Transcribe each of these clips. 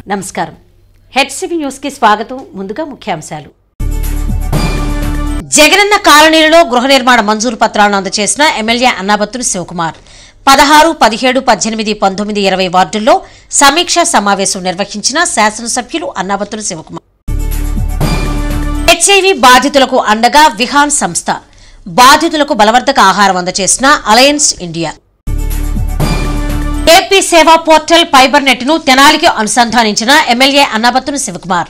నమస్కారం HCV news కి స్వాగతం ముందుగా ముఖ్యాంశాలు జగనన్న కాలనీలలో గృహ నిర్మాణ మంజూరు పత్రాలను అందజేసిన ఎమ్మెల్యే అన్నాబత్తుని శివకుమార్ పదహారు పదిహేడు పద్దెనిమిది పంతొమ్మిది ఇరవై వార్డుల్లో సమీక్షా సమావేశం నిర్వహించిన శాసనసభ్యులు అన్నాబత్తుని శివకుమార్ హెచ్ఐవి బాధితులకు అండగా విహాన్ సంస్థ బాధితులకు బలవర్ధక ఆహారం అందజేసిన alliance India AP Seva portal fibre net ను తెనాలికి అనుసంధానించిన ఎమ్మెల్యే అన్నాబత్తుని శివకుమార్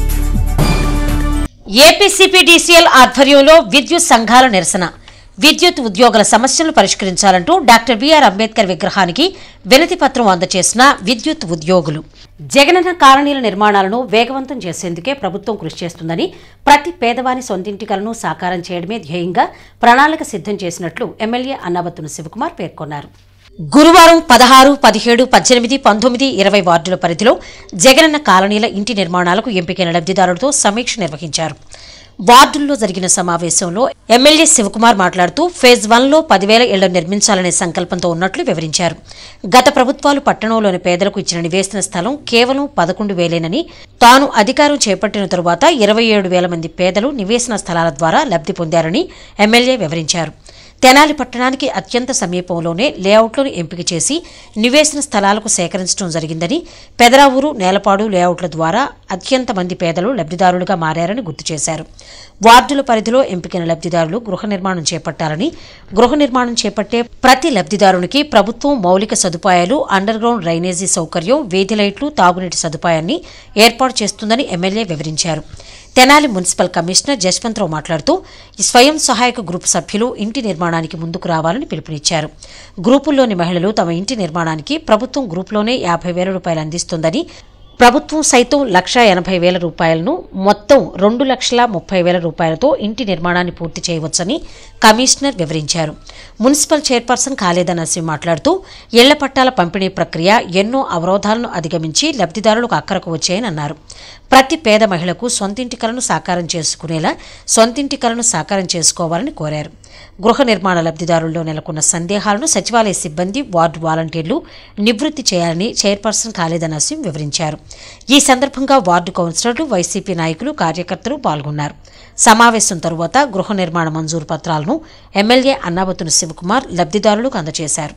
ఏపీసీపీడీసీఎల్ ఆధ్వర్యంలో విద్యుత్ సంఘాల నిరసన విద్యుత్ ఉద్యోగుల సమస్యలను పరిష్కరించాలంటూ డాక్టర్ బిఆర్ అంబేద్కర్ విగ్రహానికి వినతి పత్రం అందజేసిన విద్యుత్ ఉద్యోగులు జగనన్న కాలనీల నిర్మాణాలను వేగవంతం చేసేందుకే ప్రభుత్వం కృషి చేస్తుందని ప్రతి పేదవాని సొంతింటి కలను సాకారం చేయడమే ధ్యేయంగా ప్రణాళిక సిద్ధం చేసినట్లు ఎమ్మెల్యే అన్నాబత్తున శివకుమార్ పేర్కొన్నారు గురువారం పదహారు పదిహేడు పద్దెనిమిది పంతొమ్మిది ఇరవై వార్డుల పరిధిలో జగనన్న కాలనీల ఇంటి నిర్మాణాలకు ఎంపికైన లబ్ధిదారులతో సమీక్ష నిర్వహించారు వార్డుల్లో జరిగిన సమావేశంలో ఎమ్మెల్యే శివకుమార్ మాట్లాడుతూ ఫేజ్ వన్లో పదివేల ఇళ్లు నిర్మించాలనే సంకల్పంతో ఉన్నట్లు వివరించారు గత ప్రభుత్వాలు పట్టణంలోని పేదలకు ఇచ్చిన నివేశన స్థలం కేవలం పదకొండు వేలేనని తాను అధికారం చేపట్టిన తరువాత ఇరవై ఏడు వేల మంది పేదలు నివేశన స్థలాల ద్వారా లబ్ధి పొందారని ఎమ్మెల్యే వివరించారు తెనాలి పట్టణానికి అత్యంత సమీపంలోనే లేఅవుట్లను ఎంపిక చేసి నివేశన స్థలాలకు సేకరించడం జరిగిందని పెదరావూరు నేలపాడు లేఅవుట్ల ద్వారా అత్యంత మంది పేదలు లబ్ధిదారులుగా మారారని గుర్తు చేశారు వార్డుల పరిధిలో ఎంపికైన లబ్ధిదారులు గృహ నిర్మాణం చేపట్టాలని గృహ నిర్మాణం చేపట్టే ప్రతి లబ్ధిదారునికి ప్రభుత్వం మౌలిక సదుపాయాలు అండర్ గ్రౌండ్ డ్రైనేజీ సౌకర్యం వీధి లైట్లు తాగునీటి సదుపాయాన్ని ఏర్పాటు చేస్తుందని ఎమ్మెల్యే వివరించారు తెనాలి మున్సిపల్ కమిషనర్ జస్వంతరావు మాట్లాడుతూ ఈ స్వయం సహాయక గ్రూప్ సభ్యులు ఇంటి నిర్మాణానికి ముందుకు రావాలని పిలుపునిచ్చారు గ్రూపుల్లోని మహిళలు తమ ఇంటి నిర్మాణానికి ప్రభుత్వం గ్రూపులోనే యాభై వేల రూపాయలు అందిస్తోందని ప్రభుత్వం సైతం లక్ష ఎనభై వేల రూపాయలను మొత్తం రెండు లక్షల ముప్పై వేల రూపాయలతో ఇంటి నిర్మాణాన్ని పూర్తి చేయవచ్చని కమిషనర్ వివరించారు మున్సిపల్ చైర్పర్సన్ ఖాళీదా నసీం మాట్లాడుతూ ఇళ్ల పట్టాల పంపిణీ ప్రక్రియ ఎన్నో అవరోధాలను అధిగమించి లబ్ధిదారులకు అక్కరకు వచ్చాయని అన్నారు ప్రతి పేద మహిళకు సొంతింటి కలను సాకారం చేసుకునేలా సొంతింటి కలను సాకారం చేసుకోవాలని కోరారు గృహ నిర్మాణ లబ్ధిదారుల్లో నెలకొన్న సందేహాలను సచివాలయ సిబ్బంది వార్డు వాలంటీర్లు నివృత్తి చేయాలని చైర్పర్సన్ ఖాళీదా నసీం వివరించారు ఈ సందర్భంగా వార్డు కౌన్సిలర్లు వైసీపీ నాయకులు కార్యకర్తలు పాల్గొన్నారు సమావేశం తరువాత గృహ నిర్మాణ మంజూరు పత్రాలను ఎమ్మెల్యే అన్నాబతుని శివకుమార్ లబ్ధిదారులకు అందజేశారు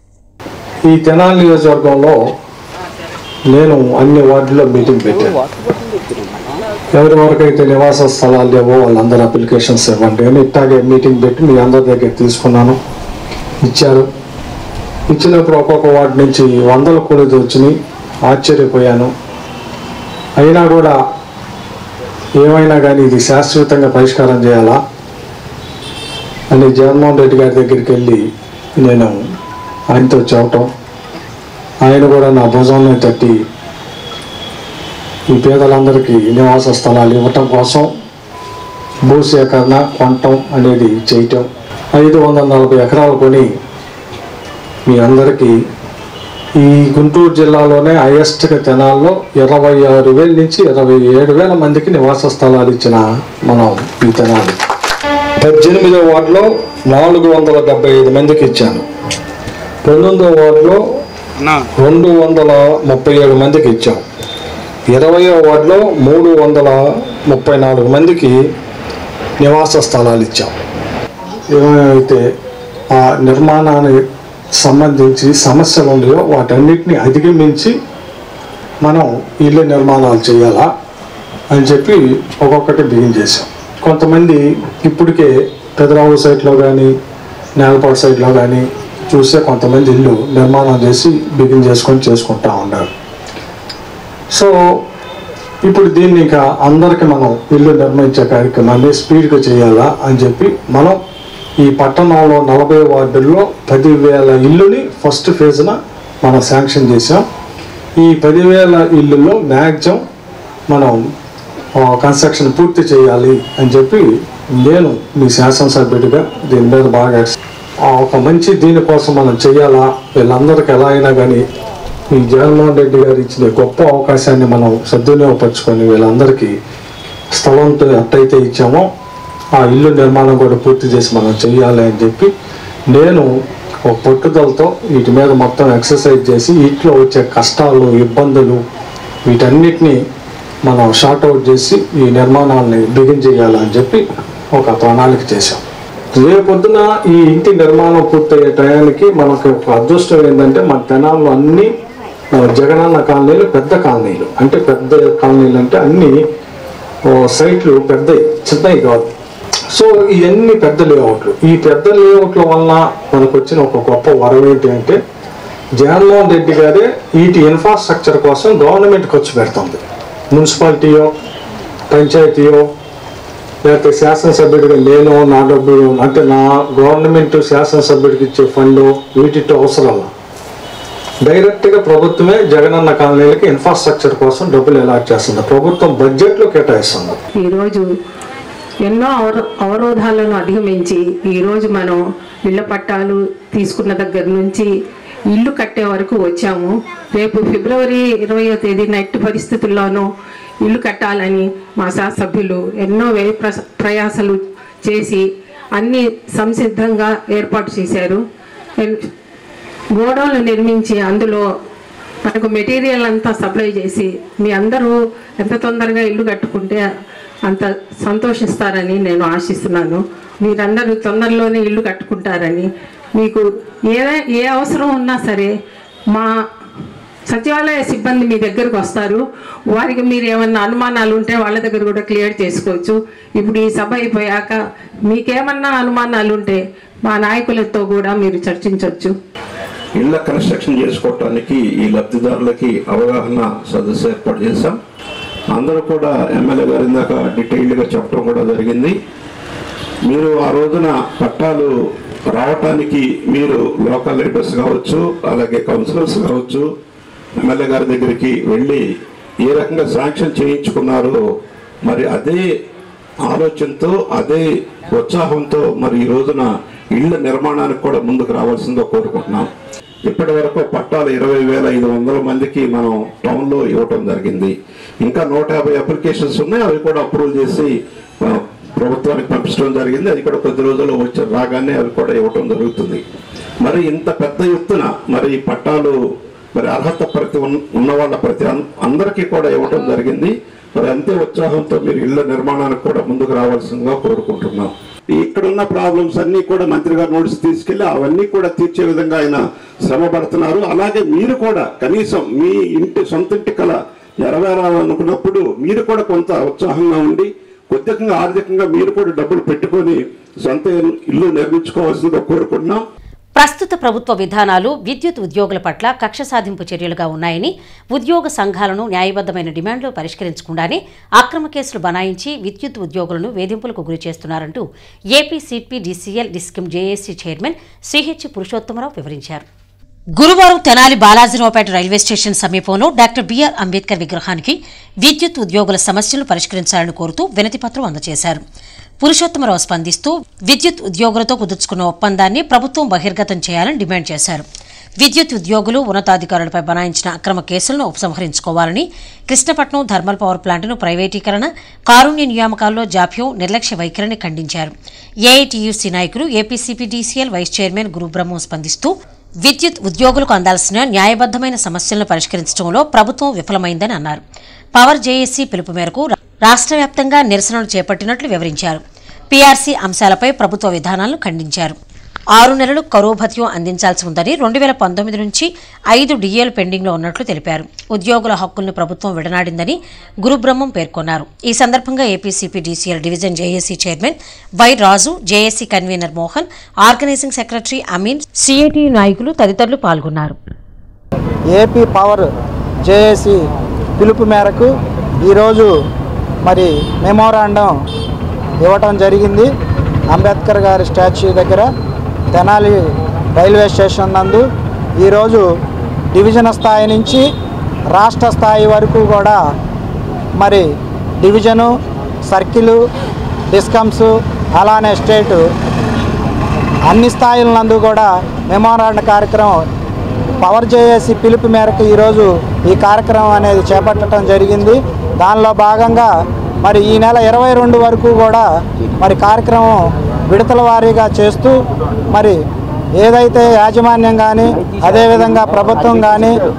ఈ తెనాలి నియోజకవర్గంలో నేను అన్ని వార్డుల్లో మీటింగ్ పెట్టాను ఎవరి వరకైతే నివాస స్థలాలు లేవో వాళ్ళందరూ అప్లికేషన్స్ ఇవ్వండి అని ఇట్టాగే మీటింగ్ పెట్టి మీ అందరి దగ్గర తీసుకున్నాను ఇచ్చారు ఇచ్చినప్పుడు ఒక్కొక్క వార్డు నుంచి వందల కోడిది వచ్చినాయి ఆశ్చర్యపోయాను అయినా కూడా ఏమైనా కానీ ఇది శాశ్వతంగా పరిష్కారం చేయాలా అని జగన్మోహన్ రెడ్డి గారి దగ్గరికి వెళ్ళి నేను ఆయనతో చెప్పటం ఆయన కూడా నా భుజంలో తట్టి ఈ పేదలందరికీ నివాస స్థలాలు ఇవ్వటం కోసం భూసేకరణ కొనటం అనేది చేయటం ఐదు వందల నలభై ఎకరాలు కొని మీ అందరికీ ఈ గుంటూరు జిల్లాలోనే హైయెస్ట్గా తెనాల్లో ఇరవై ఆరు వేల నుంచి ఇరవై ఏడు వేల మందికి నివాస స్థలాలు ఇచ్చిన మనం ఈ తెనాలి పద్దెనిమిదో వార్డులో నాలుగు వందల డెబ్బై ఐదు మందికి ఇచ్చాను పంతొమ్మిదో వార్డులో రెండు వందల ముప్పై ఏడు మందికి ఇచ్చాం ఇరవయో వార్డులో మూడు వందల ముప్పై నాలుగు మందికి నివాస స్థలాలు ఇచ్చాం ఏమైతే ఆ నిర్మాణానికి సంబంధించి సమస్యలు ఉన్నాయో వాటన్నిటిని అధిగమించి మనం ఇల్లు నిర్మాణాలు చేయాలా అని చెప్పి ఒక్కొక్కటి బిగిన్ చేసాం కొంతమంది ఇప్పటికే పెదరావు సైట్లో కానీ నేలపాడు సైట్లో కానీ చూసే కొంతమంది ఇల్లు నిర్మాణం చేసి బిగిన్ చేసుకొని చేసుకుంటా ఉన్నారు సో ఇప్పుడు దీన్ని ఇంకా అందరికి మనం ఇల్లు నిర్మించే కార్యక్రమాన్ని స్పీడ్గా చేయాలా అని చెప్పి మనం ఈ పట్టణంలో నలభై వార్డుల్లో పదివేల ఇల్లుని ఫస్ట్ ఫేజ్న మనం శాంక్షన్ చేసాం ఈ పదివేల ఇల్లుల్లో మ్యాక్సిమం మనం కన్స్ట్రక్షన్ పూర్తి చేయాలి అని చెప్పి నేను మీ శాసనసభ్యుడిగా దీని మీద బాగా ఆ, ఒక మంచి దీనికోసం మనం చేయాలా వీళ్ళందరికీ ఎలా అయినా కానీ ఈ జగన్మోహన్ రెడ్డి గారు ఇచ్చిన గొప్ప అవకాశాన్ని మనం సద్వినియోగపరచుకొని వీళ్ళందరికీ స్థలంతో ఎట్టయితే ఇచ్చామో ఆ ఇల్లు నిర్మాణం కూడా పూర్తి చేసి మనం చేయాలి అని చెప్పి నేను ఒక పట్టుదలతో వీటి మీద మొత్తం ఎక్సర్సైజ్ చేసి వీటిలో వచ్చే కష్టాలు ఇబ్బందులు వీటన్నిటిని మనం షార్ట్ అవుట్ చేసి ఈ నిర్మాణాన్ని బిగిన్ చేయాలని చెప్పి ఒక ప్రణాళిక చేశాం రేపొద్దున ఈ ఇంటి నిర్మాణం పూర్తయ్యే టయానికి మనకు ఒక అదృష్టం ఏంటంటే మన తెనాల్లో అన్ని ఆ, జగనన్న కాలనీలు పెద్ద కాలనీలు అంటే పెద్ద కాలనీలు అంటే అన్ని ఓ, సైట్లు పెద్దవి చిన్నవి కాదు సో ఇవన్నీ పెద్ద లేఅవుట్లు ఈ పెద్ద లేఅవుట్ల వలన మనకు వచ్చిన ఒక గొప్ప వరం ఏంటి అంటే జగన్మోహన్ రెడ్డి గారే వీటి ఇన్ఫ్రాస్ట్రక్చర్ కోసం గవర్నమెంట్ ఖర్చు పెడుతుంది మున్సిపాలిటీయో పంచాయతీయో లేకపోతే శాసనసభ్యుడిగా నేను నా డబ్బు అంటే నా గవర్నమెంట్ శాసనసభ్యుడికి ఇచ్చే ఫండ్ వీటితో అవసరం డైరెక్ట్గా ప్రభుత్వమే జగనన్న కాలనీలకి ఇన్ఫ్రాస్ట్రక్చర్ కోసం డబ్బులు అలాట్ చేస్తుంది ప్రభుత్వం బడ్జెట్లో కేటాయిస్తుంది ఈరోజు ఎన్నో అవరో అవరోధాలను అధిగమించి ఈరోజు మనం ఇళ్ల పట్టాలు తీసుకున్న దగ్గర నుంచి ఇల్లు కట్టే వరకు వచ్చాము రేపు ఫిబ్రవరి ఇరవయో తేదీన ఎట్టి పరిస్థితుల్లోనూ ఇల్లు కట్టాలని మా శాసభ్యులు ఎన్నో వ్యయ ప్రస- ప్రయాసలు చేసి అన్ని సంసిద్ధంగా ఏర్పాటు చేశారు ఎన్- గోడౌన్లు నిర్మించి అందులో మనకు మెటీరియల్ అంతా సప్లై చేసి మీ అందరూ ఎంత తొందరగా ఇల్లు కట్టుకుంటే అంత సంతోషిస్తారని నేను ఆశిస్తున్నాను మీరందరూ తొందరలోనే ఇల్లు కట్టుకుంటారని మీకు ఏ ఏ అవసరం ఉన్నా సరే మా సచివాలయ సిబ్బంది మీ దగ్గరకు వస్తారు వారికి మీరు ఏమన్నా అనుమానాలు ఉంటే వాళ్ళ దగ్గర కూడా క్లియర్ చేసుకోవచ్చు ఇప్పుడు ఈ సభ అయిపోయాక మీకేమన్నా అనుమానాలు ఉంటే మా నాయకులతో కూడా మీరు చర్చించవచ్చు ఇళ్ల కన్స్ట్రక్షన్ చేసుకోవటానికి ఈ లబ్ధిదారులకి అవగాహన సదస్సు ఏర్పాటు చేశాం అందరూ కూడా ఎమ్మెల్యే గారి ఇందాక డీటెయిల్డ్గా చెప్పడం కూడా జరిగింది మీరు ఆ రోజున పట్టాలు రావటానికి మీరు లోకల్ లీడర్స్ కావచ్చు అలాగే కౌన్సిలర్స్ కావచ్చు ఎమ్మెల్యే గారి దగ్గరికి వెళ్ళి ఏ రకంగా శాంక్షన్ చేయించుకున్నారో మరి అదే ఆలోచనతో అదే ఉత్సాహంతో మరి ఈ రోజున ఇళ్ల నిర్మాణానికి కూడా ముందుకు రావాల్సిందో కోరుకుంటున్నాం ఇప్పటి వరకు పట్టాలు ఇరవై వేల ఐదు వందల మందికి మనం టౌన్ లో ఇవ్వటం జరిగింది ఇంకా నూట యాభై అప్లికేషన్స్ ఉన్నాయి అవి కూడా అప్రూవల్ చేసి ఆ, ప్రభుత్వానికి పంపించడం జరిగింది అది కూడా కొద్ది రోజుల్లో వచ్చి రాగానే అవి కూడా ఇవ్వటం జరుగుతుంది మరి ఇంత పెద్ద ఎత్తున మరి ఈ పట్టాలు మరి అర్హత ప్రతి ఉన్న- ఉన్న వాళ్ళ ప్రతి అన్- అందరికీ కూడా ఇవ్వటం జరిగింది మరి అంతే ఉత్సాహంతో మీరు ఇళ్ల నిర్మాణానికి కూడా ముందుకు రావాల్సిందిగా కోరుకుంటున్నాం ఇక్కడ ఉన్న ప్రాబ్లమ్స్ అన్ని కూడా మంత్రి గారు నోటీస్ తీసుకెళ్లి అవన్నీ కూడా తీర్చే విధంగా ఆయన శ్రమ పడుతున్నారు అలాగే మీరు కూడా కనీసం మీ ఇంటి సొంత ఇంటి కల నెరవేరాలనుకున్నప్పుడు మీరు కూడా కొంత ఉత్సాహంగా ఉండి కొద్దిగా ఆర్థికంగా మీరు కూడా డబ్బులు పెట్టుకొని సొంత ఇల్లు నిర్మించుకోవాల్సిందిగా కోరుకుంటున్నాం ప్రస్తుత ప్రభుత్వ విధానాలు విద్యుత్ ఉద్యోగుల పట్ల కక్ష సాధింపు చర్యలుగా ఉన్నాయని ఉద్యోగ సంఘాలను న్యాయబద్దమైన డిమాండ్లు పరిష్కరించకుండానే అక్రమ కేసులు బనాయించి విద్యుత్ ఉద్యోగులను వేధింపులకు గురి చేస్తున్నారంటూ AP CP DCL discom JAC chairman CH Purushottamarao వివరించారు గురువారం తెనాలి బాలాజీరావుపేట రైల్వే స్టేషన్ సమీపంలో డాక్టర్ బిఆర్ అంబేద్కర్ విగ్రహానికి విద్యుత్ ఉద్యోగుల సమస్యలను పరిష్కరించాలని కోరుతూ వినతిపత్రం అందజేశారు పురుషోత్తమరావు స్పందిస్తూ విద్యుత్ ఉద్యోగులతో కుదుర్చుకున్న ఒప్పందాన్ని ప్రభుత్వం బహిర్గతం చేయాలని డిమాండ్ చేశారు విద్యుత్ ఉద్యోగులు ఉన్నతాధికారులపై బనాయించిన అక్రమ కేసులను ఉపసంహరించుకోవాలని కృష్ణపట్నం థర్మల్ పవర్ ప్లాంట్ను ప్రైవేటీకరణ కారుణ్య నియామకాల్లో జాప్యం నిర్లక్ష్య వైఖరిని ఖండించారు ఏఐటీయూసీ నాయకులు APCP DCL vice chairman Gurubrahmam స్పందిస్తూ విద్యుత్ ఉద్యోగులకు అందాల్సిన న్యాయబద్దమైన సమస్యలను పరిష్కరించడంలో ప్రభుత్వం విఫలమైందని అన్నారు పవర్ జేఏసీ పిలుపు మేరకు రాష్ట్ర వ్యాప్తంగా నిరసనలు చేపట్టినట్లు వివరించారు పీఆర్సీ అంశాలపై ప్రభుత్వ విధానాలను ఖండించారు ఆరు నెలలు కరువు భత్యం అందించాల్సి ఉందని రెండు వేల పంతొమ్మిది నుంచి ఐదు డిఏలు పెండింగ్లో ఉన్నట్లు తెలిపారు ఉద్యోగుల హక్కులను ప్రభుత్వం విడనాడిందని గురుబ్రహ్మం పేర్కొన్నారు ఈ సందర్భంగా APCP DCL division JAC chairman Y Raju JAC convener Mohan organising secretary Amin CIT నాయకులు తదితరులు పాల్గొన్నారు ఏపీ పవర్ జేఏసీ పిలుపు మేరకు ఈరోజు మరి మెమోరాండం ఇవ్వటం జరిగింది అంబేద్కర్ గారి స్టాచ్యూ దగ్గర తెనాలి రైల్వే స్టేషన్ నందు ఈరోజు డివిజన్ స్థాయి నుంచి రాష్ట్ర స్థాయి వరకు కూడా మరి డివిజను సర్కిలు డిస్కమ్స్ అలానే స్టేటు అన్ని స్థాయిల నందు కూడా మెమోరాండ కార్యక్రమం పవర్ జేఏసీ పిలుపు మేరకు ఈరోజు ఈ కార్యక్రమం అనేది చేపట్టడం జరిగింది దానిలో భాగంగా మరి ఈ నెల ఇరవై రెండు వరకు కూడా మరి కార్యక్రమం విడతల వారీగా చేస్తూ మరి ఏదైతే యాజమాన్యం కానీ అదేవిధంగా ప్రభుత్వం కానీ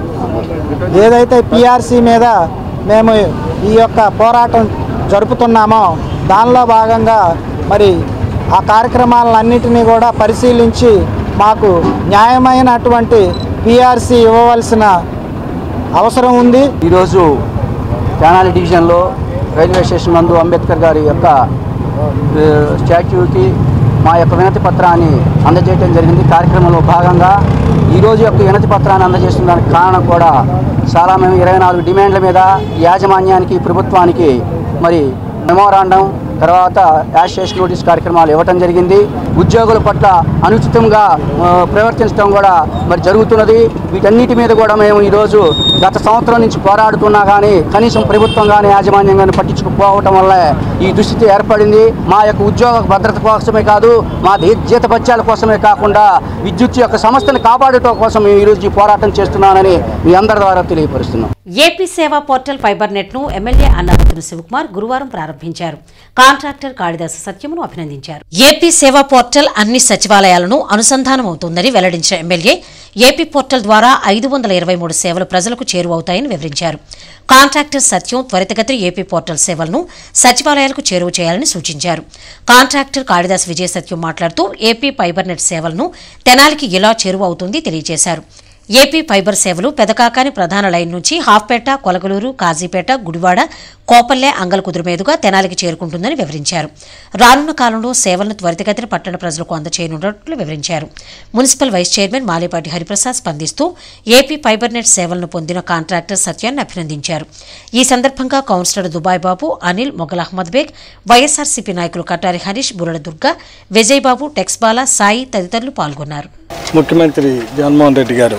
ఏదైతే పిఆర్సీ మీద మేము ఈ యొక్క పోరాటం జరుపుతున్నామో దానిలో భాగంగా మరి ఆ కార్యక్రమాలన్నింటినీ కూడా పరిశీలించి మాకు న్యాయమైనటువంటి పిఆర్సీ ఇవ్వవలసిన అవసరం ఉంది ఈరోజు తెనాలి డివిజన్లో రైల్వే స్టేషన్ నందు అంబేద్కర్ గారి యొక్క ఆ, స్టాచ్యూకి మా యొక్క వినతి పత్రాన్ని అందజేయడం జరిగింది కార్యక్రమంలో భాగంగా ఈరోజు యొక్క వినతి పత్రాన్ని అందజేసిన దానికి కారణం కూడా చాలా మేము ఇరవై నాలుగు డిమాండ్ల మీద యాజమాన్యానికి ప్రభుత్వానికి మరి మెమోరాండం తర్వాత యాషేషన్ నోటీస్ కార్యక్రమాలు ఇవ్వటం జరిగింది ఉద్యోగుల పట్ల అనుచితంగా ఆ, ప్రవర్తించడం కూడా మరి జరుగుతున్నది వీటన్నిటి మీద కూడా మేము ఈరోజు గత సంవత్సరం నుంచి పోరాడుతున్నా కానీ కనీసం ప్రభుత్వం కానీ యాజమాన్యం కానీ పట్టించుకుపోవటం వల్ల ఈ దుస్థితి ఏర్పడింది మా యొక్క ఉద్యోగ భద్రత కోసమే కాదు మా దే- జీతభత్యాల కోసమే కాకుండా విద్యుత్ యొక్క సంస్థను కాపాడటం కోసం మేము ఈరోజు ఈ పోరాటం చేస్తున్నానని మీ అందరి ద్వారా తెలియపరుస్తున్నాం AP Seva portal fibre net ను ఎమ్మెల్యే అన్నారతులు శివకుమార్ గురువారం ప్రారంభించారు కాంట్రాక్టర్ కాళిదాసు సత్యమును అభినందించారు ఏపీ సేవా పోర్టల్ అన్ని సచివాలయాలను అనుసంధానమవుతుందని వెల్లడించిన ఎమ్మెల్యే ఏపీ పోర్టల్ ద్వారా ఐదు వందల ఇరవై మూడు సేవలు ప్రజలకు చేరువవుతాయని వివరించారు కాంట్రాక్టర్ సత్యం త్వరితగతిన ఏపీ పోర్టల్ సేవలను సచివాలయాలకు చేరువ చేయాలని సూచించారు కాంట్రాక్టర్ కాళిదాస్ విజయ సత్యం మాట్లాడుతూ ఏపీ ఫైబర్ నెట్ సేవలను తెనాలికి ఎలా చేరువ అవుతుంది తెలియజేశారు ఏపీ ఫైబర్ సేవలు పెదకాకాని ప్రధాన లైన్ నుంచి హాఫ్పేట కొలగలూరు కాజీపేట గుడివాడ కోపల్లె అంగలకుదురు మీదుగా తెనాలికి చేరుకుంటుందని వివరించారు రానున్న కాలంలో సేవలను త్వరితగతిన పట్టణ ప్రజలకు అందచేయనున్నట్లు వివరించారు municipal vice chairman Malepati Hariprasad స్పందిస్తూ ఏపీ ఫైబర్ నెట్ సేవలను పొందిన కాంట్రాక్టర్ సత్యాన్ని అభినందించారు ఈ సందర్భంగా councillor Dubai Babu Anil Mogal Ahmed Baig YSRCP నాయకులు కటారి హరీష్ బురడ దుర్గా విజయ్ బాబు టెక్స్బాలా సాయి తదితరులు పాల్గొన్నారు ముఖ్యమంత్రి జగన్మోహన్ రెడ్డి గారు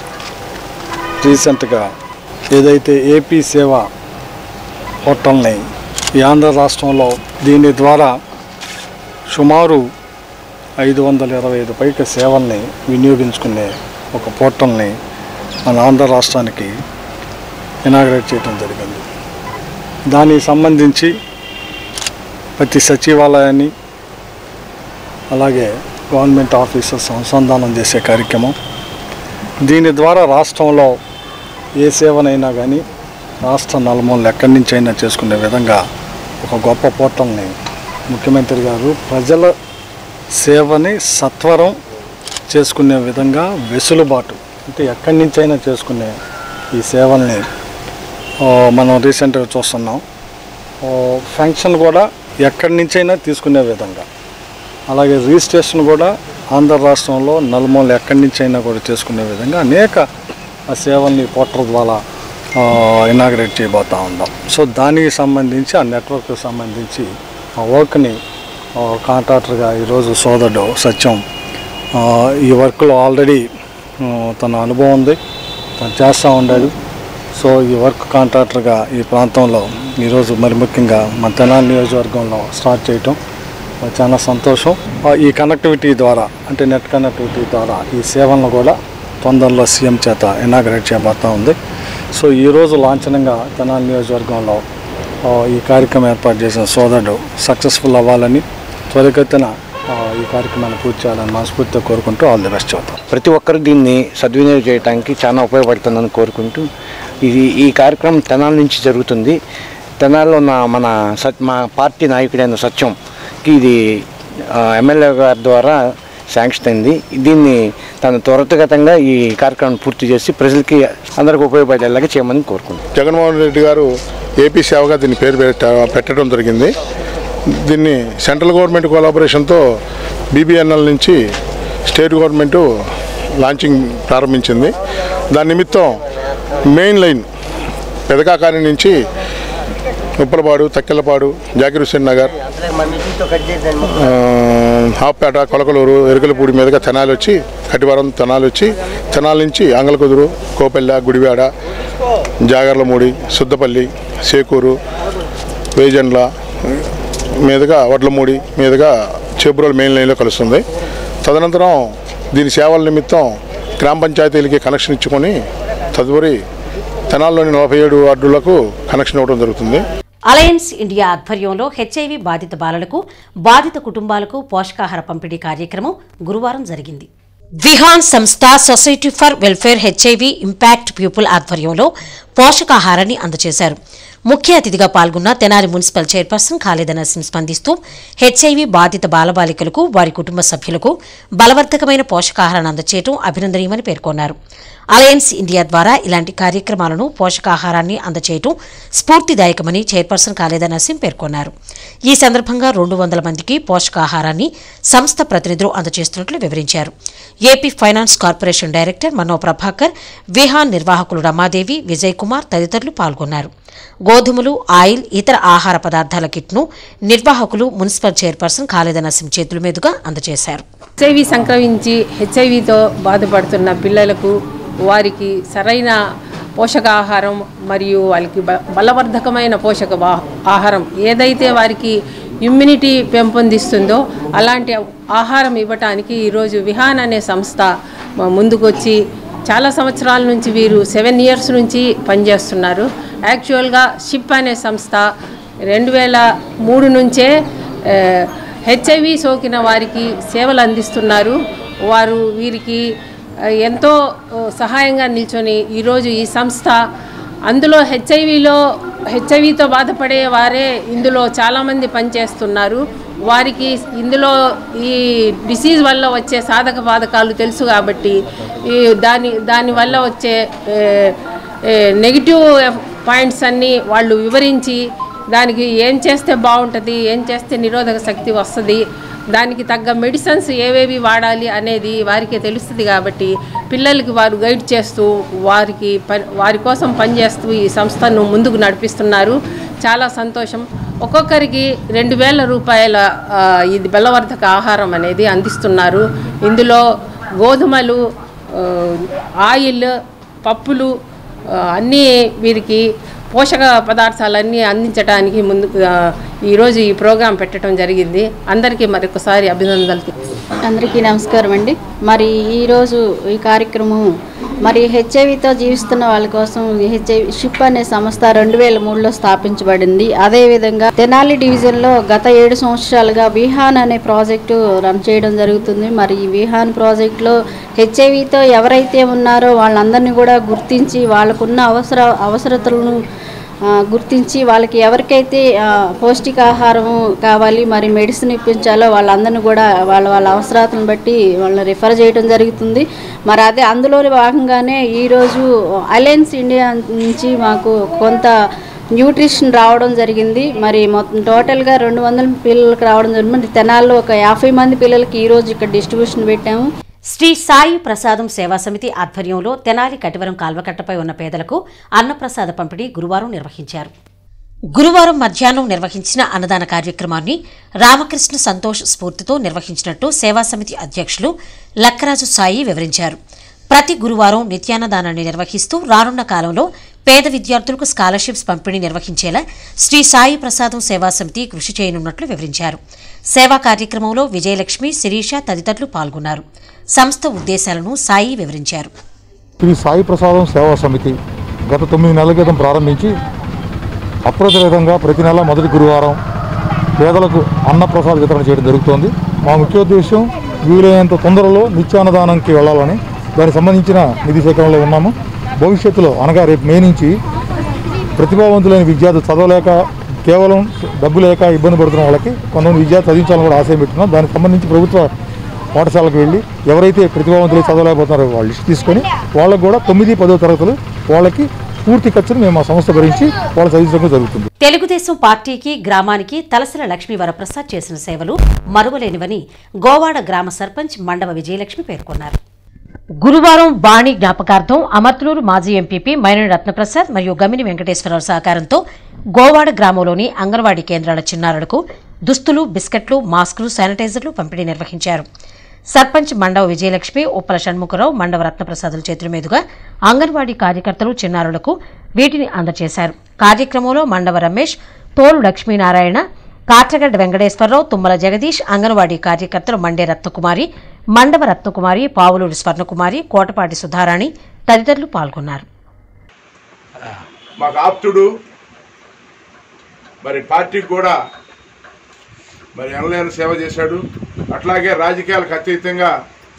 రీసెంట్గా ఏదైతే ఏపీ సేవ పోర్టల్ని ఈ ఆంధ్ర రాష్ట్రంలో దీని ద్వారా సుమారు ఐదు వందల ఇరవై ఐదు పైకి సేవల్ని వినియోగించుకునే ఒక పోర్టల్ని మన ఆంధ్ర రాష్ట్రానికి ఇనాగ్రేట్ చేయడం జరిగింది దానికి సంబంధించి ప్రతి సచివాలయాన్ని అలాగే గవర్నమెంట్ ఆఫీసర్స్ అనుసంధానం చేసే కార్యక్రమం దీని ద్వారా రాష్ట్రంలో ఏ సేవనైనా కానీ రాష్ట్ర నలుమూలలు ఎక్కడి నుంచి అయినా చేసుకునే విధంగా ఒక గొప్ప పోర్టల్ని ముఖ్యమంత్రి గారు ప్రజల సేవని సత్వరం చేసుకునే విధంగా వెసులుబాటు అంటే ఎక్కడి నుంచి అయినా చేసుకునే ఈ సేవల్ని ఆ, మనం రీసెంట్గా చూస్తున్నాం ఆ, ఫంక్షన్ కూడా ఎక్కడి నుంచైనా తీసుకునే విధంగా అలాగే రిజిస్ట్రేషన్ కూడా ఆంధ్ర రాష్ట్రంలో నలుమూల ఎక్కడి నుంచి అయినా కూడా చేసుకునే విధంగా అనేక ఆ సేవల్ని పోర్టల్ ద్వారా ఇనాగ్రేట్ చేయబోతా ఉన్నాం సో దానికి సంబంధించి ఆ నెట్వర్క్కి సంబంధించి ఆ వర్క్ని కాంట్రాక్టర్గా ఈరోజు సోదరుడు సత్యం ఆ, ఈ వర్క్లో ఆల్రెడీ ఆ, తన అనుభవం ఉంది తను చేస్తూ ఉండాడు సో ఈ వర్క్ కాంట్రాక్టర్గా ఈ ప్రాంతంలో ఈరోజు మరి ముఖ్యంగా మన తెనాలి నియోజకవర్గంలో స్టార్ట్ చేయటం మరి చాలా సంతోషం ఆ, ఈ కనెక్టివిటీ ద్వారా అంటే నెట్ కనెక్టివిటీ ద్వారా ఈ సేవలను కూడా తొందరలో సీఎం చేత ఇనాగ్రేట్ చేయబోతా ఉంది సో ఈరోజు లాంఛనంగా తెనాలి నియోజకవర్గంలో ఆ, ఈ కార్యక్రమం ఏర్పాటు చేసిన సోదరుడు సక్సెస్ఫుల్ అవ్వాలని త్వరితగతిన ఆ, ఈ కార్యక్రమాన్ని పూర్తి చేయాలని మనస్ఫూర్తిగా కోరుకుంటూ ఆల్ ది బెస్ట్ చెబుతాం ప్రతి ఒక్కరు దీన్ని సద్వినియోగం చేయడానికి చాలా ఉపయోగపడుతుందని కోరుకుంటూ ఇది ఈ కార్యక్రమం తెనాల నుంచి జరుగుతుంది తెనాల్లో ఉన్న మన సత్ మా పార్టీ నాయకుడైన సత్యంకి ఇది ఆ, ఎమ్మెల్యే గారి ద్వారా శాంక్షన్ అయింది దీన్ని తను త్వరితగతంగా ఈ కార్యక్రమం పూర్తి చేసి ప్రజలకి అందరికి ఉపయోగపడేలాగా చేయమని కోరుకుంటున్నాను జగన్మోహన్ రెడ్డి గారు ఏపీ సేవగా దీని పేరు పెట్ట పెట్టడం జరిగింది దీన్ని సెంట్రల్ గవర్నమెంట్ కొలాబరేషన్తో బీబీఎన్ఎల్ నుంచి స్టేట్ గవర్నమెంట్ లాంచింగ్ ప్రారంభించింది దాని నిమిత్తం మెయిన్ లైన్ పెదకాకాని నుంచి ఉప్పలపాడు తక్కెలపాడు జాకిర్ హుస్సేన్ నగర్ ఆ, హాప్పేట కొలకలూరు ఎరుకలపూడి మీదుగా తెనాలి వచ్చి కటివరం తెనాలి వచ్చి తెనాలి నుంచి అంగలకుదురు కోపెల్ల గుడివాడ జాగర్లమూడి సుద్దపల్లి సేకూరు వేజండ్ల మీదుగా వడ్లమూడి మీదుగా చేబ్రోలు మెయిన్ లైన్లో కలుస్తుంది తదనంతరం దీని సేవల నిమిత్తం గ్రామ పంచాయతీలకి కనెక్షన్ ఇచ్చుకొని తదుపరి తెనాల్లోని నలభై ఏడు వార్డులకు కనెక్షన్ ఇవ్వడం జరుగుతుంది అలయన్స్ ఇండియా ఆధ్వర్యంలో హెచ్ఐవి బాధిత బాలలకు బాధిత కుటుంబాలకు పోషకాహార పంపిణీ కార్యక్రమం గురువారం జరిగింది విహాన్ సంస్థ society for welfare HIV impact people ఆధ్వర్యంలో పోషకాహారాన్ని అందజేశారు ముఖ్య అతిథిగా పాల్గొన్న తెనాలి మున్సిపల్ చైర్పర్సన్ ఖాళీద నరసింహ్ స్పందిస్తూ హెచ్ఐవి బాధిత బాలబాలికలకు వారి కుటుంబ సభ్యులకు బలవర్ధకమైన పోషకాహారాన్ని అందజేయడం అభినందనీయమని పేర్కొన్నారు అలయన్స్ ఇండియా ద్వారా ఇలాంటి కార్యక్రమాలను పోషకాహారాన్ని అందజేయడం స్ఫూర్తిదాయకమని చైర్పర్సన్ ఖాళీద నరసింహ్ పేర్కొన్నారు ఈ సందర్భంగా రెండు వందల మందికి పోషకాహారాన్ని సంస్థ ప్రతినిధులు అందజేస్తున్నట్లు వివరించారు AP finance corporation director Mano Prabhakar Vihaan నిర్వాహకులు రమాదేవి విజయ్ కుమార్ తదితరులు పాల్గొన్నారు గోధుమలు ఆయిల్ ఇతర ఆహార పదార్థాల కిట్ను నిర్వాహకులు మున్సిపల్ చైర్పర్సన్ ఖాళీద నరసింహ్ చేతుల మీదుగా అందజేశారు హెచ్ఐవి సంక్రమించి హెచ్ఐవితో బాధపడుతున్న పిల్లలకు వారికి సరైన పోషకాహారం మరియు వాళ్ళకి బ బలవర్ధకమైన పోషక వా- ఆహారం ఏదైతే వారికి ఇమ్యూనిటీ పెంపొందిస్తుందో అలాంటి ఆహారం ఇవ్వటానికి ఈరోజు విహాన్ అనే సంస్థ మ- ముందుకొచ్చి చాలా సంవత్సరాల నుంచి వీరు సెవెన్ ఇయర్స్ నుంచి పనిచేస్తున్నారు యాక్చువల్గా షిప్ అనే సంస్థ రెండు వేల మూడు నుంచే ఆ, హెచ్ఐవి సోకిన వారికి సేవలు అందిస్తున్నారు వారు వీరికి ఆ, ఎంతో ఆ, సహాయంగా నిల్చొని ఈరోజు ఈ సంస్థ అందులో హెచ్ఐవిలో హెచ్ఐవితో బాధపడే వారే ఇందులో చాలామంది పనిచేస్తున్నారు వారికి ఇందులో ఈ డిసీజ్ వల్ల వచ్చే సాధక బాధకాలు తెలుసు కాబట్టి ఈ దాని దానివల్ల వచ్చే ఏ, ఏ, నెగిటివ్ పాయింట్స్ అన్నీ వాళ్ళు వివరించి దానికి ఏం చేస్తే బాగుంటుంది ఏం చేస్తే నిరోధక శక్తి వస్తుంది దానికి తగ్గ మెడిసిన్స్ ఏవేవి వాడాలి అనేది వారికే తెలుస్తుంది కాబట్టి పిల్లలకి వారు గైడ్ చేస్తూ వారికి పని వారి కోసం పనిచేస్తూ ఈ సంస్థను ముందుకు నడిపిస్తున్నారు చాలా సంతోషం ఒక్కొక్కరికి రెండు వేల రూపాయల ఆ, ఇది బలవర్ధక ఆహారం అనేది అందిస్తున్నారు ఇందులో గోధుమలు ఆ, ఆయిల్ పప్పులు ఆ, అన్నీ వీరికి పోషక పదార్థాలన్నీ అందించడానికి ముందు ఆ, ఈరోజు ఈ ప్రోగ్రాం పెట్టడం జరిగింది అందరికీ మరొకసారి అభినందనలు అందరికీ నమస్కారం అండి మరి ఈరోజు ఈ కార్యక్రమం మరి హెచ్ఐవితో జీవిస్తున్న వాళ్ళ కోసం హెచ్ఐవి షిప్ అనే సంస్థ రెండు వేల మూడులో స్థాపించబడింది అదేవిధంగా తెనాలి డివిజన్లో గత ఏడు సంవత్సరాలుగా విహాన్ అనే ప్రాజెక్టు రన్ చేయడం జరుగుతుంది మరి ఈ విహాన్ ప్రాజెక్టులో హెచ్ఐవితో ఎవరైతే ఉన్నారో వాళ్ళందరినీ కూడా గుర్తించి వాళ్ళకున్న అవసర అవసరతలను ఆ, గుర్తించి వాళ్ళకి ఎవరికైతే ఆ, పౌష్టికాహారం కావాలి మరి మెడిసిన్ ఇప్పించాలో వాళ్ళందరినీ కూడా వాళ్ళ వాళ్ళ అవసరాలను బట్టి వాళ్ళని రిఫర్ చేయడం జరుగుతుంది మరి అదే అందులోని భాగంగానే ఈరోజు అలయన్స్ ఇండియా నుంచి మాకు కొంత న్యూట్రిషన్ రావడం జరిగింది మరి మొత్తం టోటల్గా రెండు వందల పిల్లలకు రావడం జరిగింది మరి తెనాల్లో ఒక యాభై మంది పిల్లలకి ఈరోజు ఇక్కడ డిస్ట్రిబ్యూషన్ పెట్టాము శ్రీ సాయి ప్రసాదం సేవా సమితి ఆధ్వర్యంలో తెనాలి కటివరం కాల్వకట్టపై ఉన్న పేదలకు అన్నప్రసాద పంపిణీ గురువారం నిర్వహించారు గురువారం మధ్యాహ్నం నిర్వహించిన అన్నదాన కార్యక్రమాన్ని రామకృష్ణ సంతోష్ స్ఫూర్తితో నిర్వహించినట్టు సేవా సమితి అధ్యక్షులు లక్కరాజు సాయి వివరించారు ప్రతి గురువారం నిత్యాన్నదానాన్ని నిర్వహిస్తూ రానున్న కాలంలో పేద విద్యార్థులకు స్కాలర్షిప్స్ పంపిణీ నిర్వహించేలా శ్రీ సాయి ప్రసాదం సేవా సమితి కృషి చేయనున్నట్లు వివరించారు సేవా కార్యక్రమంలో విజయలక్ష్మి శిరీష తదితరులు పాల్గొన్నారు సంస్థ ఉద్దేశాలను సాయి వివరించారు శ్రీ సాయి ప్రసాదం సేవా సమితి గత తొమ్మిది నెలల క్రితం ప్రారంభించి అప్రతిరహితంగా ప్రతి నెల మొదటి గురువారం పేదలకు అన్నప్రసాద వితరణ చేయడం జరుగుతోంది మా ముఖ్యోద్దేశం వీలైనంత తొందరలో నిత్యాన్నదానంకి వెళ్ళాలని దానికి సంబంధించిన నిధి సేకరణలో ఉన్నాము భవిష్యత్తులో అనగా రేపు మే నుంచి ప్రతిభావంతులైన విద్యార్థులు చదవలేక కేవలం డబ్బు లేక ఇబ్బంది పడుతున్న వాళ్ళకి కొంతమంది విద్యార్థి చదివించాలని కూడా ఆశయం పెట్టున్నాం దానికి సంబంధించి ప్రభుత్వ పాఠశాలకు వెళ్ళి ఎవరైతే ప్రతిభావంతులు చదవలేకపోతున్నారో వాళ్ళు లిస్ట్ తీసుకొని వాళ్ళకు కూడా తొమ్మిది పదో తరగతులు వాళ్ళకి పూర్తి ఖర్చును మేము మా సంస్థ భరించి వాళ్ళు చదివించడం జరుగుతుంది తెలుగుదేశం పార్టీకి గ్రామానికి తలసల లక్ష్మీ వరప్రసాద్ చేసిన సేవలు మరువలేనివని గోవాడ గ్రామ సర్పంచ్ మండవ విజయలక్ష్మి పేర్కొన్నారు గురువారం బాణి జ్ఞాపకార్థం అమర్తలూరు మాజీ ఎంపీపీ మైనడి రత్నప్రసాద్ మరియు గమిని వెంకటేశ్వరరావు సహకారంతో గోవాడ గ్రామంలోని అంగన్వాడీ కేంద్రాల చిన్నారులకు దుస్తులు బిస్కెట్లు మాస్కులు శానిటైజర్లు పంపిణీ నిర్వహించారు సర్పంచ్ మండవ విజయలక్ష్మి ఉప్పల షణ్ముఖరావు మండవ రత్నప్రసాదుల చేతుల మీదుగా అంగన్వాడీ కార్యకర్తలు చిన్నారులకు వీటిని అందజేశారు కార్యక్రమంలో మండవ రమేష్ తోలు లక్ష్మీనారాయణ కాట్రగడ్డ వెంకటేశ్వరరావు తుమ్మల జగదీష్ అంగన్వాడీ కార్యకర్తలు మండే రత్నకుమారి మండవ రత్నకుమారి పావులూరు స్వర్ణకుమారి కోటపాటి సుధారాణి తదితరులు పాల్గొన్నారు మాకు ఆప్తుడు మరి పార్టీకి కూడా మరి ఎనలేని సేవ చేశాడు అట్లాగే రాజకీయాలకు అతీతంగా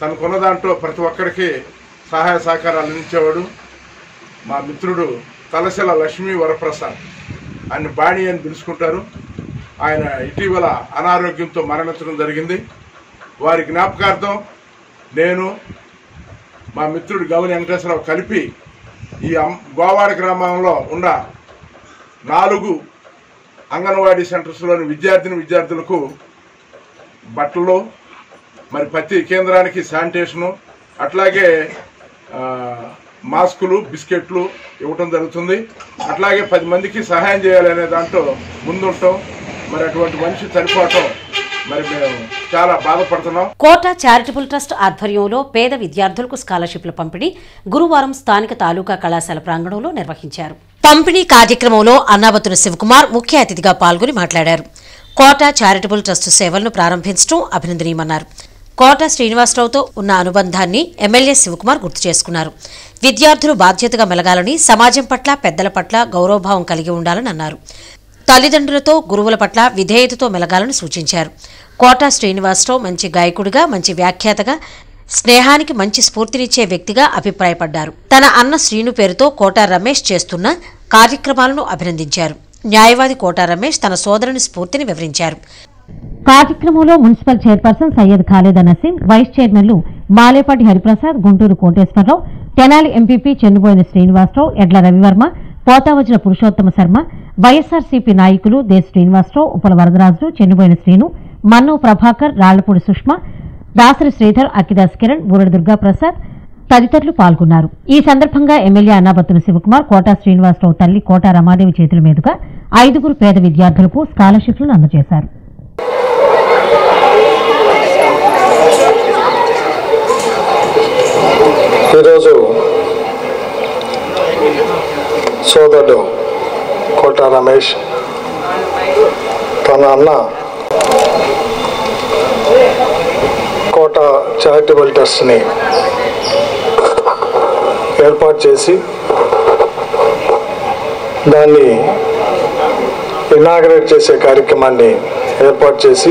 తనకున్న దాంట్లో ప్రతి ఒక్కరికి సహాయ సహకారాలు అందించేవాడు మా మిత్రుడు తలశల లక్ష్మీ వరప్రసాద్ ఆయన బాణి అని పిలుచుకుంటారు ఆయన ఇటీవల అనారోగ్యంతో మరణించడం జరిగింది వారి జ్ఞాపకార్థం నేను మా మిత్రుడు గౌని వెంకటేశ్వరరావు కలిపి ఈ అమ్- గోవాడ గ్రామంలో ఉన్న నాలుగు అంగన్వాడీ సెంటర్స్లోని విద్యార్థిని విద్యార్థులకు బట్టలు మరి ప్రతి కేంద్రానికి శానిటేషను అట్లాగే ఆ, మాస్కులు బిస్కెట్లు ఇవ్వటం జరుగుతుంది అట్లాగే పది మందికి సహాయం చేయాలనే దాంట్లో ముందుంటాం మరి అటువంటి మనిషి చనిపోవటం మరి మేము చాలా బాధపడుతున్నాం కోట చారిటబుల్ ట్రస్ట్ ఆధ్వర్యంలో పేద విద్యార్థులకు స్కాలర్షిప్ల పంపిణీ గురువారం స్థానిక తాలూకా కళాశాల ప్రాంగణంలో నిర్వహించారు పంపిణీ కార్యక్రమంలో అన్నాబతున శివకుమార్ ముఖ్య అతిథిగా పాల్గొని మాట్లాడారు కోట చారిటబుల్ ట్రస్ట్ సేవలను ప్రారంభించడం అభినందనీయమన్నారు కోట శ్రీనివాసరావుతో ఉన్న అనుబంధాన్ని ఎమ్మెల్యే శివకుమార్ గుర్తు చేసుకున్నారు విద్యార్థులు బాధ్యతగా మెలగాలని సమాజం పట్ల పెద్దల పట్ల గౌరవభావం కలిగి ఉండాలని అన్నారు తల్లిదండ్రులతో గురువుల పట్ల విధేయతతో మెలగాలని సూచించారు కోట శ్రీనివాసరావు మంచి గాయకుడిగా మంచి వ్యాఖ్యాతగా స్నేహానికి మంచి స్ఫూర్తినిచ్చే వ్యక్తిగా అభిప్రాయపడ్డారు తన అన్న శ్రీను పేరుతో కోట రమేష్ చేస్తున్న కార్యక్రమాలను అభినందించారు న్యాయవాది కోట రమేష్ తన సోదరుని స్ఫూర్తిని వివరించారు కార్యక్రమంలో municipal chairperson Syed Khalid Naseem vice చైర్మన్లు మాలేపాటి హరిప్రసాద్ గుంటూరు కోటేశ్వరరావు తెనాలి ఎంపీపీ చెన్నుబోయిన శ్రీనివాసరావు ఎడ్ల రవివర్మ పోతావజ్ర పురుషోత్తమ శర్మ వైఎస్ఆర్సీపీ నాయకులు దేశ శ్రీనివాసరావు ఉపల వరదరాజు చెన్నుబోయిన శ్రీను మన్ను ప్రభాకర్ రాళ్లపూడి సుష్మ దాసరి శ్రీధర్ అక్కిదాస్ కిరణ్ బూరడి దుర్గాప్రసాద్ తదితరులు పాల్గొన్నారు ఈ సందర్భంగా ఎమ్మెల్యే అన్నాబత్తుల శివకుమార్ కోటా శ్రీనివాసరావు తల్లి కోటా రమాదేవి చేతుల మీదుగా ఐదుగురు పేద విద్యార్థులకు స్కాలర్షిప్లను అందజేశారు ఈరోజు సోదరుడు కోట రమేష్ తన అన్న కోట చారిటబుల్ ట్రస్ట్ని ఏర్పాటు చేసి దాన్ని ఇనాగరేట్ చేసే కార్యక్రమాన్ని ఏర్పాటు చేసి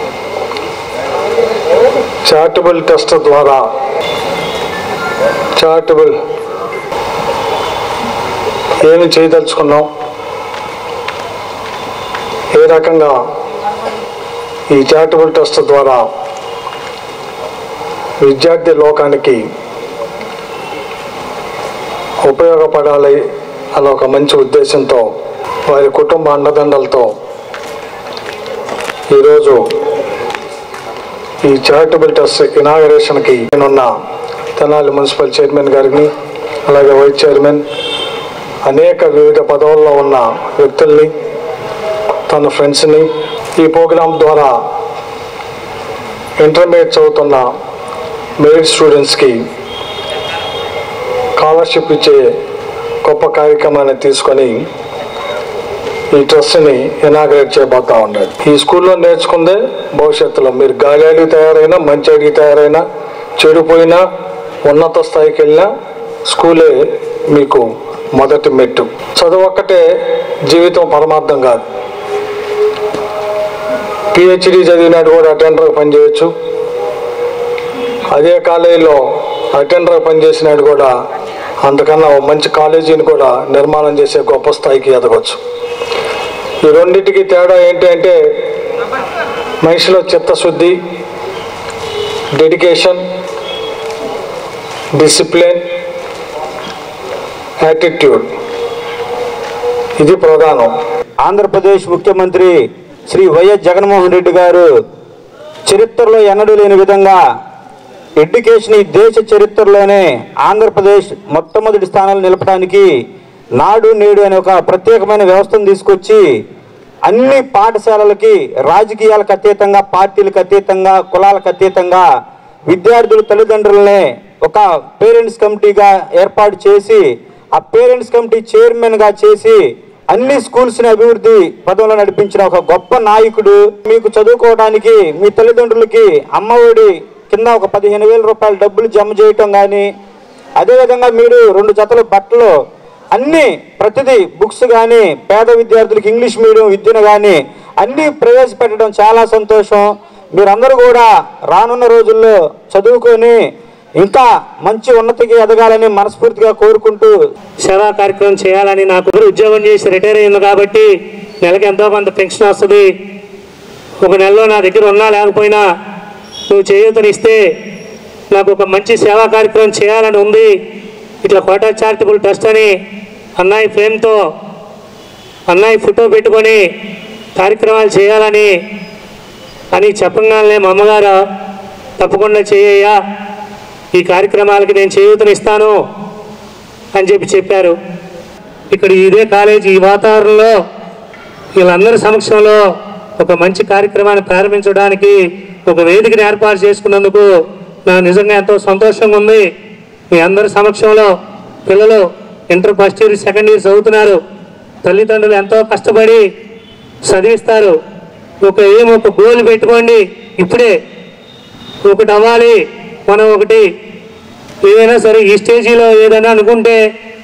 చారిటబుల్ ట్రస్ట్ ద్వారా చారిటబుల్ ఏమి చేయదలుచుకున్నాం ఏ రకంగా ఈ చారిటబుల్ ట్రస్ట్ ద్వారా విద్యార్థి లోకానికి ఉపయోగపడాలి అనే ఒక మంచి ఉద్దేశంతో వారి కుటుంబ అండదండలతో ఈరోజు ఈ చారిటబుల్ ట్రస్ట్ ఇనాగరేషన్కి నేనున్న తెనాలి మున్సిపల్ చైర్మన్ గారిని అలాగే వైస్ చైర్మన్ అనేక వివిధ పదవుల్లో ఉన్న వ్యక్తుల్ని తన ఫ్రెండ్స్ని ఈ ప్రోగ్రాం ద్వారా ఇంటర్మీడియట్ చదువుతున్న మెరిట్ స్టూడెంట్స్కి స్కాలర్షిప్ ఇచ్చే గొప్ప కార్యక్రమాన్ని తీసుకొని ఈ ట్రస్ట్ని ఇనాగ్రేట్ చేయబోతా ఉన్నాడు ఈ స్కూల్లో నేర్చుకుందే భవిష్యత్తులో మీరు గాలి అడిగి తయారైనా మంచి అడిగి తయారైనా చెడిపోయినా ఉన్నత స్థాయికి వెళ్ళినా స్కూలే మీకు మొదటి మెట్టు చదువు ఒక్కటే జీవితం పరమార్థం కాదు పిహెచ్డి చదివినాడు కూడా అటెండర్గా పనిచేయచ్చు అదే కాలేజీలో అటెండర్గా పనిచేసినాడు కూడా అంతకన్నా ఓ మంచి కాలేజీని కూడా నిర్మాణం చేసే గొప్ప స్థాయికి ఎదగవచ్చు ఈ రెండింటికి తేడా ఏంటి అంటే మనిషిలో చిత్తశుద్ధి డెడికేషన్ డిసిప్లిన్ యాటిట్యూడ్ ఇది ప్రధానం ఆంధ్రప్రదేశ్ ముఖ్యమంత్రి శ్రీ వైఎస్ జగన్మోహన్ రెడ్డి గారు చరిత్రలో ఎన్నడూ లేని విధంగా ఎడ్యుకేషన్ ఈ దేశ చరిత్రలోనే ఆంధ్రప్రదేశ్ మొట్టమొదటి స్థానాలు నిలపడానికి నాడు నేడు అనే ఒక ప్రత్యేకమైన వ్యవస్థను తీసుకొచ్చి అన్ని పాఠశాలలకి రాజకీయాలకు అతీతంగా పార్టీలకు అతీతంగా కులాలకు అతీతంగా విద్యార్థుల తల్లిదండ్రులనే ఒక పేరెంట్స్ కమిటీగా ఏర్పాటు చేసి ఆ పేరెంట్స్ కమిటీ చైర్మన్గా చేసి అన్ని స్కూల్స్ని అభివృద్ధి పదంలో నడిపించిన ఒక గొప్ప నాయకుడు మీకు చదువుకోవడానికి మీ తల్లిదండ్రులకి అమ్మఒడి కింద ఒక పదిహేను వేల రూపాయల డబ్బులు జమ చేయటం కానీ అదేవిధంగా మీరు రెండు జతల బట్టలు అన్ని ప్రతిదీ బుక్స్ కానీ పేద విద్యార్థులకు ఇంగ్లీష్ మీడియం విద్యను కానీ అన్నీ ప్రవేశపెట్టడం చాలా సంతోషం మీరందరూ కూడా రానున్న రోజుల్లో చదువుకొని ఇంకా మంచి ఉన్నతికి ఎదగాలని మనస్ఫూర్తిగా కోరుకుంటూ సేవా కార్యక్రమం చేయాలని నాకు ఉద్యోగం చేసి రిటైర్ అయింది కాబట్టి నెలకి ఎంతో కొంత పెన్షన్ వస్తుంది ఒక నెలలో నా దగ్గర ఉన్నా లేకపోయినా నువ్వు చేయూతనిస్తే నాకు ఒక మంచి సేవా కార్యక్రమం చేయాలని ఉంది ఇట్లా కోటా చారిటబుల్ ట్రస్ట్ అని అన్నయ్య ఫ్రేమ్తో అన్నయ్య ఫోటో పెట్టుకొని కార్యక్రమాలు చేయాలని అని చెప్పగానే మా అమ్మగారు తప్పకుండా చేయ్యా ఈ కార్యక్రమాలకి నేను చేయూతనిస్తాను అని చెప్పి చెప్పారు ఇక్కడ ఇదే కాలేజీ ఈ వాతావరణంలో వీళ్ళందరి సమక్షంలో ఒక మంచి కార్యక్రమాన్ని ప్రారంభించడానికి ఒక వేదికని ఏర్పాటు చేసుకున్నందుకు నాకు నిజంగా ఎంతో సంతోషంగా ఉంది మీ అందరి సమక్షంలో పిల్లలు inter first year second year చదువుతున్నారు తల్లిదండ్రులు ఎంతో కష్టపడి చదివిస్తారు ఒక ఏం ఒక గోల్ పెట్టుకోండి ఇప్పుడే ఒకటి అవ్వాలి మనం ఒకటి ఏదైనా సరే ఈ స్టేజీలో ఏదైనా అనుకుంటే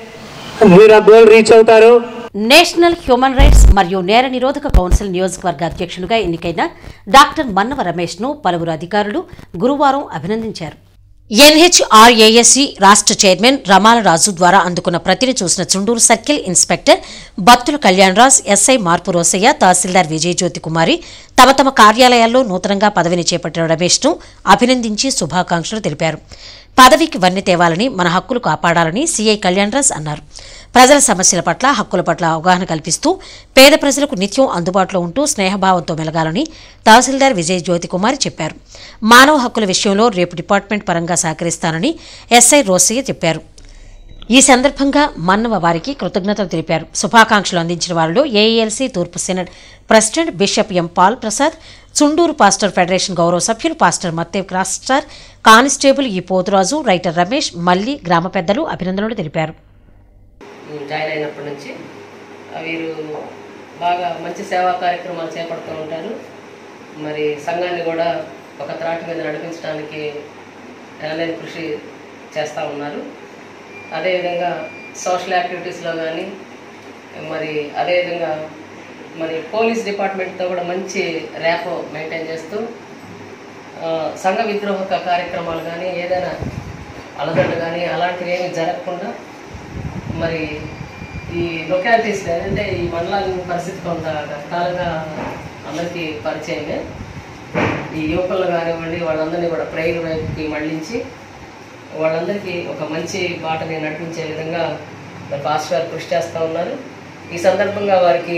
మీరు ఆ గోల్ రీచ్ అవుతారు నేషనల్ హ్యూమన్ రైట్స్ మరియు నేర నిరోధక కౌన్సిల్ నియోజకవర్గ అధ్యక్షునిగా ఎన్నికైన డాక్టర్ మన్నవ రమేష్ను పలువురు అధికారులు గురువారం అభినందించారు ఎన్హెచ్ఆర్ఏఎస్సి రాష్ట్ర చైర్మన్ రమాల రాజు ద్వారా అందుకున్న ప్రతిని చూసిన Chunduru circle inspector Battula Kalyanraj SI మార్పు రోసయ్య తహసీల్దార్ విజయజ్యోతి కుమారి తమ తమ కార్యాలయాల్లో నూతనంగా పదవిని చేపట్టిన రమేష్ను అభినందించి శుభాకాంక్షలు తెలిపారు పదవికి వన్నె తేవాలని మన హక్కులు కాపాడాలని సీఐ కళ్యాణరాజ్ అన్నారు ప్రజల సమస్యల పట్ల హక్కుల పట్ల అవగాహన కల్పిస్తూ పేద ప్రజలకు నిత్యం అందుబాటులో ఉంటూ స్నేహభావంతో మెలగాలని తహసీల్దార్ విజయ్ జ్యోతి కుమారి చెప్పారు మానవ హక్కుల విషయంలో రేపు డిపార్ట్మెంట్ పరంగా సహకరిస్తానని ఎస్ఐ రోసయ్య చెప్పారు ఈ సందర్భంగా మన్నవ వారికి కృతజ్ఞతలు తెలిపారు శుభాకాంక్షలు అందించిన వారిలో ఏఎల్సీ తూర్పు senate president bishop M Paul Prasad Chunduru pastor federation గౌరవ సభ్యులు పాస్టర్ మత్తేవ్ క్రాస్టర్ కానిస్టేబుల్ ఈ పోతురాజు రైటర్ రమేష్ మల్లి గ్రామ పెద్దలు అభినందనలు తెలిపారు జాయిన్ అయినప్పటి నుంచి వీరు బాగా మంచి సేవా కార్యక్రమాలు చేపడుతూ ఉంటారు మరి సంఘాన్ని కూడా ఒక త్రాటి మీద నడిపించడానికి ఎనలేని కృషి చేస్తూ ఉన్నారు అదేవిధంగా సోషల్ యాక్టివిటీస్లో కానీ మరి అదేవిధంగా మరి పోలీస్ డిపార్ట్మెంట్తో కూడా మంచి ర్యాపో మెయింటైన్ చేస్తూ ఆ, సంఘ విద్రోహక కార్యక్రమాలు కానీ ఏదైనా అలగడ్డ కానీ అలాంటివి ఏమి జరగకుండా మరి ఈ లొకాలిటీస్ అంటే ఈ మండలాల పరిస్థితి కొంత కష్టాలుగా అందరికీ పరిచయమే ఈ యువకులను కానివ్వండి వాళ్ళందరినీ కూడా ప్రేయర్ వైపుకి మళ్ళించి వాళ్ళందరికీ ఒక మంచి బాటని నడిపించే విధంగా మరి పాస్టర్ గారు కృషి చేస్తూ ఉన్నారు ఈ సందర్భంగా వారికి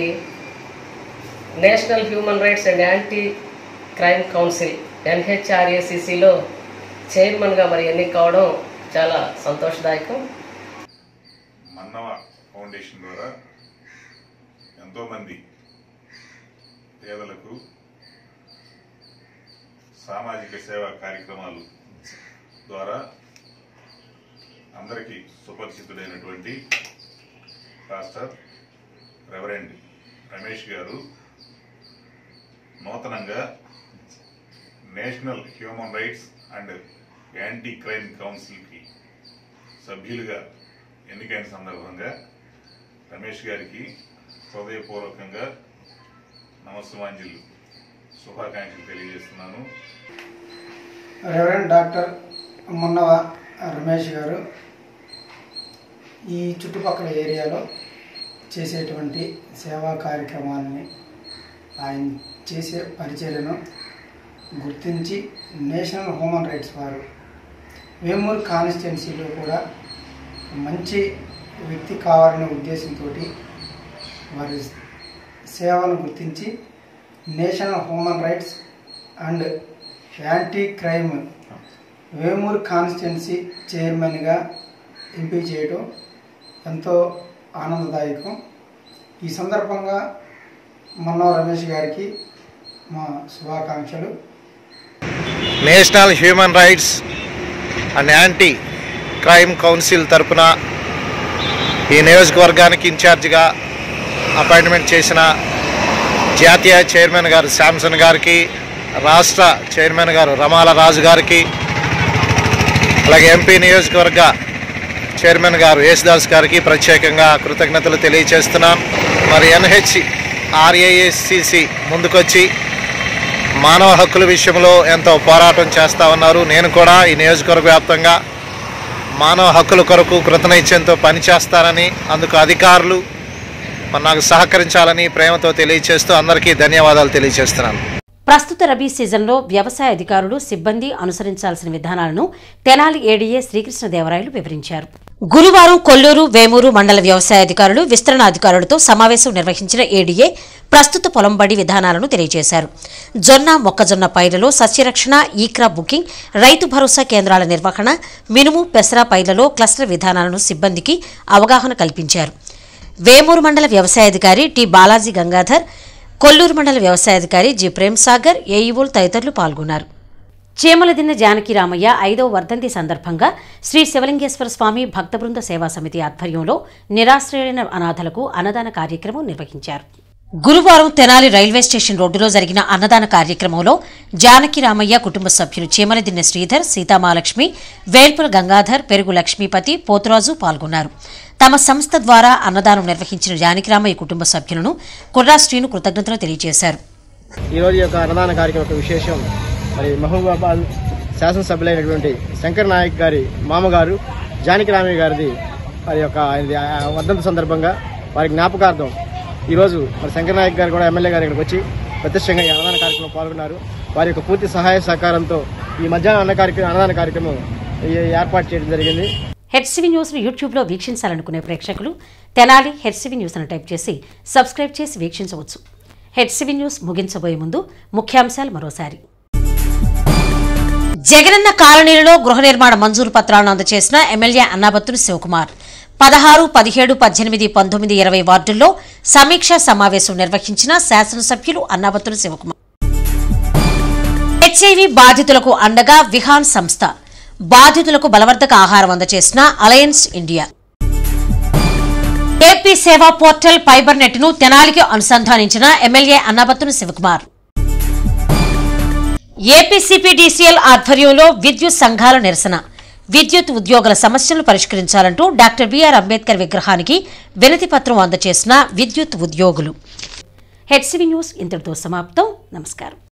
national human rights and anti crime council ఎన్హెచ్ఆర్ఏసిసిలో చైర్మన్గా మరి ఎన్నిక కావడం చాలా సంతోషదాయకం మన్నవ ఫౌండేషన్ ద్వారా ఎంతోమంది పేదలకు సామాజిక సేవా కార్యక్రమాలు ద్వారా అందరికీ సుపరిచితుడైనటువంటి పాస్టర్ రెవరెండ్ రమేష్ గారు నూతనంగా national human rights and anti crime కౌన్సిల్కి సభ్యులుగా ఎన్నికైన సందర్భంగా రమేష్ గారికి హృదయపూర్వకంగా నమస్సుమాంజలు శుభాకాంక్షలు తెలియజేస్తున్నాను రెవరెండ్ డాక్టర్ మున్నవ రమేష్ గారు ఈ చుట్టుపక్కల ఏరియాలో చేసేటువంటి సేవా కార్యక్రమాలని ఆయన చేసే పరిచర్యను గుర్తించి నేషనల్ హ్యూమన్ రైట్స్ వారు వేమూరు కాన్స్టిట్యున్సీలో కూడా మంచి వ్యక్తి కావాలనే ఉద్దేశంతో వారి సేవను గుర్తించి national human rights and anti crime Vemur constituency చైర్మన్గా ఎంపీ చేయడం ఎంతో ఆనందదాయకం ఈ సందర్భంగా మన్నవ రమేష్ గారికి మా శుభాకాంక్షలు national human rights and anti crime council తరపున ఈ నియోజకవర్గానికి ఇన్ఛార్జిగా అపాయింట్మెంట్ చేసిన జాతీయ చైర్మన్ గారు శాంసన్ గారికి రాష్ట్ర చైర్మన్ గారు రమాల రాజు గారికి అలాగే ఎంపీ నియోజకవర్గ చైర్మన్ గారు యేసుదాస్ గారికి ప్రత్యేకంగా కృతజ్ఞతలు తెలియజేస్తున్నాం మరి ఎన్హెచ్ ఆర్ఏఎస్సిసి ముందుకొచ్చి మానవ హక్కుల విషయంలో ఎంతో పోరాటం చేస్తూ ఉన్నారు నేను కూడా ఈ నియోజకవర్గ వ్యాప్తంగా మానవ హక్కుల కొరకు కృతనిశ్చయంతో పనిచేస్తానని అందుకు అధికారులు మరి నాకు సహకరించాలని ప్రేమతో తెలియజేస్తూ అందరికీ ధన్యవాదాలు తెలియజేస్తున్నాను ప్రస్తుత రబీ సీజన్లో వ్యవసాయ అధికారులు సిబ్బంది అనుసరించాల్సిన విధానాలను తెనాలి ఏడీఏ శ్రీకృష్ణదేవరాయలు వివరించారు గురువారం కొల్లూరు వేమూరు మండల వ్యవసాయ అధికారులు విస్తరణ అధికారులతో సమావేశం నిర్వహించిన ఏడీఏ ప్రస్తుత పొలం బడి విధానాలను తెలియజేశారు జొన్న మొక్కజొన్న పైర్లలో సస్యరక్షణ ఈక్రా బుకింగ్ రైతు భరోసా కేంద్రాల నిర్వహణ మినుము పెసరా పైర్లలో క్లస్టర్ విధానాలను సిబ్బందికి అవగాహన కల్పించారు వేమూరు మండల వ్యవసాయాధికారి టి బాలాజీ గంగాధర్ కొల్లూరు మండల వ్యవసాయాధికారి జి ప్రేమ్ సాగర్ ఏఈఓలు తదితరులు పాల్గొన్నారు చీమలదిన్న జానకి రామయ్య ఐదవ వర్ధంతి సందర్భంగా శ్రీ శివలింగేశ్వర స్వామి భక్త బృంద సేవా సమితి ఆధ్వర్యంలో నిరాశ్రయులైన అనాథలకు అన్నదాన కార్యక్రమం నిర్వహించారు గురువారం తెనాలి రైల్వే స్టేషన్ రోడ్డులో జరిగిన అన్నదాన కార్యక్రమంలో జానకి రామయ్య కుటుంబ సభ్యులు చీమలదిన్న శ్రీధర్ సీతామాలక్ష్మి వేల్పుల గంగాధర్ పెరుగు లక్ష్మీపతి పోతురాజు పాల్గొన్నారు తమ సంస్థ ద్వారా అన్నదానం నిర్వహించిన జానకిరామయ్య కుటుంబ సభ్యులను కుర్రా శ్రీను కృతజ్ఞతలు తెలియజేశారు ఈరోజు యొక్క అన్నదాన కార్యక్రమం యొక్క విశేషం మరి మహబూబాబాద్ శాసనసభ్యులైనటువంటి శంకర్ నాయక్ గారి మామగారు జానకి రామయ్య గారిది వారి యొక్క ఆయనది ఆ వర్ధంతి సందర్భంగా వారి జ్ఞాపకార్థం ఈరోజు మరి శంకర్ నాయక్ గారు కూడా ఎమ్మెల్యే గారు ఇక్కడికి వచ్చి ప్రత్యక్షంగా ఈ అన్నదాన కార్యక్రమం పాల్గొన్నారు వారి యొక్క పూర్తి సహాయ సహకారంతో ఈ మధ్యాహ్న అన్న కార్యక్రమం అన్నదాన కార్యక్రమం ఈ- ఏర్పాటు చేయడం జరిగింది హెడ్సివి న్యూస్ను యూట్యూబ్లో వీక్షించాలనుకునే ప్రేక్షకులు తెనాలి హెడ్సివి న్యూస్ అని టైప్ చేసి సబ్స్క్రైబ్ చేసి వీక్షించవచ్చు హెడ్సివి న్యూస్ ముగించబోయే ముందు ముఖ్యాంశాలు మరోసారి జగనన్న కాలనీలలో గృహ నిర్మాణ మంజూరు పత్రాలను అందజేసిన ఎమ్మెల్యే అన్నాబత్తుని శివకుమార్ పదహారు పదిహేడు పద్దెనిమిది పంతొమ్మిది ఇరవై వార్డుల్లో సమీక్షా సమావేశం నిర్వహించిన శాసనసభ్యులు అన్నాబత్తుని శివకుమార్ హెచ్ఐవి బాధితులకు అండగా విహాన్ సంస్థ బాధితులకు బలవర్ధక ఆహారం అందజేసిన alliance India AP Seva portal fibre net ను తెనాలికి అనుసంధానించిన ఎమ్మెల్యే అన్నాబత్తుని శివకుమార్ ఏపీసీపీడీసీఎల్ ఆధ్వర్యంలో విద్యుత్ సంఘాల నిరసన విద్యుత్ ఉద్యోగుల సమస్యలను పరిష్కరించాలంటూ డాక్టర్ బిఆర్ అంబేద్కర్ విగ్రహానికి వినతి పత్రం అందజేసిన విద్యుత్ ఉద్యోగులు హెడ్సివి న్యూస్ ఇంతటితో సమాప్తం నమస్కారం